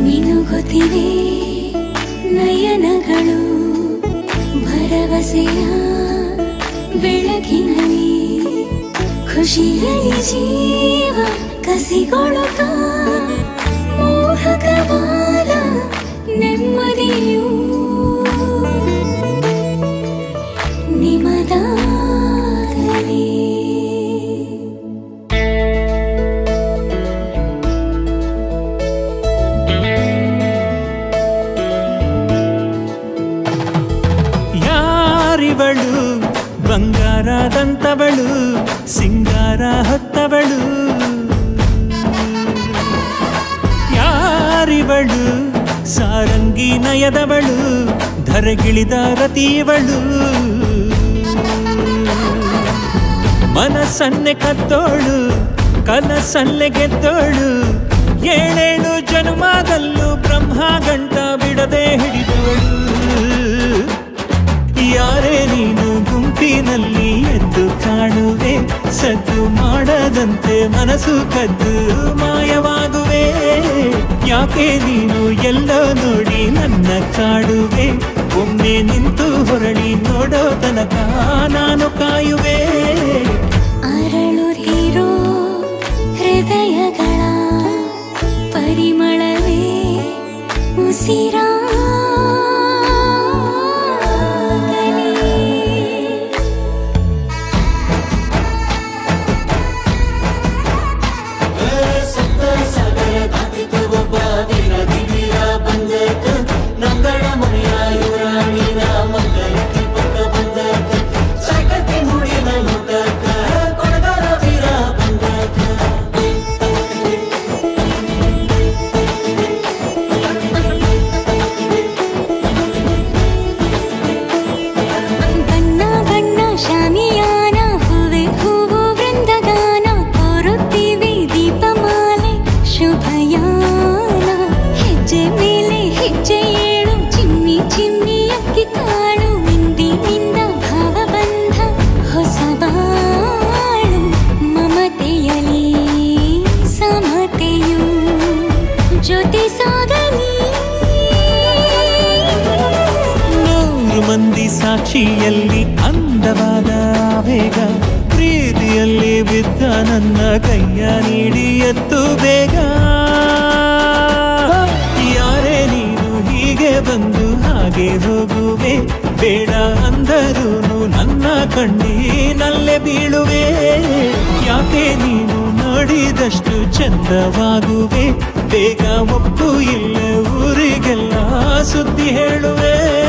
ಮಿನುಗುತ್ತಿವೆ ನಯನಗಳು ಭರವಸೆಯ ಬೆಳಕಿನಲ್ಲಿ ಖುಷಿಯಲ್ಲಿ ಜೀವ ಕಸಿಗೊಳ್ಳುತ್ತ ಮೋಹಕವಾದ ನೆಮ್ಮದಿಯು ನಿಮದಾಗಲಿ ಯಾರಿವಳು ಬಂಗಾರದಂತವಳು ಸಿಂಗಾರ ಹೊತ್ತವಳು ಯಾರಿವಳು ಸಾರಂಗಿ ನಯದವಳು ಧರೆಗಿಳಿದ ರತಿಯವಳು ಮನಸ್ಸನ್ನೆ ಕತ್ತೋಳು ಕನಸನ್ನೆ ಗೆದ್ದೋಳು ಏಳೇಳು ಜನ್ಮದಲ್ಲೂ ಬ್ರಹ್ಮ ಗಂಟ ಬಿಡದೆ ಹಿಡಿದವಳು ಯಾರೇ ನೀನು ಗುಂಪಿನಲ್ಲಿ ಎದ್ದು ಕಾಣುವೆ ಸದ್ದು ಮಾಡದಂತೆ ಮನಸ್ಸು ಕದ್ದು ಮಾಯವಾಗುವೆ ಯಾಕೆ ನೀನು ಎಲ್ಲ ನೋಡಿ ನನ್ನ ಕಾಡುವೆ ಒಮ್ಮೆ ನಿಂತು ಹೊರಳಿ ನೋಡೋ ತನಕ ನಾನು ಕಾಯುವೆ ಅರಳುತ್ತಿರೋ ಹೃದಯಗಳ ಪರಿಮಳವೇ ಉಸಿರಾಗಲಿ ಬಣ್ಣ ಬಣ್ಣ ಶಾಮಿಯಾನ ಹೂವೆ ಹೂವು ವೃಂದಗಾನ ಕೋರುತ್ತೀವಿ ದೀಪಮಾಲೆ ಶುಭಯಾನ ಹೆಜ್ಜೆ ಮೇಲೆ ಹೆಜ್ಜೆ ಏಳು ಚಿಮ್ಮಿ ಚಿಮ್ಮಿ ಅಕ್ಕಿ ಕಾಳು ಇಂದಿನಿಂದ ಭಾವಬಂಧ ಹೊಸ ಬಾಳು ಮಮತೆಯಲಿ ಸಮತೆಯು ಜೊತೆ ಸಾಗಲಿ ನೂರು ಮಂದಿ ಸಾಕ್ಷಿಯಲ್ಲಿ ಅಂದವಾದ ಆವೇಗ ಪ್ರೀತಿಯಲ್ಲಿ ಬಿದ್ದ ನನ್ನ ಕೈಯ ನೀಡಿ ಎತ್ತು ಬೇಗ ಯಾರೇ ನೀನು ಹೀಗೆ ಬಂದು ಹಾಗೆ ಹೋಗುವೆ ಬೇಡ ಅಂದರೂ ನನ್ನ ಕಣ್ಣೀನಲ್ಲೇ ಬೀಳುವೆ ಯಾಕೆ ನೀನು ನೋಡಿದಷ್ಟು ಚಂದವಾಗುವೆ ಬೇಗ ಒಪ್ಪು ಇಲ್ಲ ಊರಿಗೆಲ್ಲ ಸುದ್ದಿ ಹೇಳುವೆ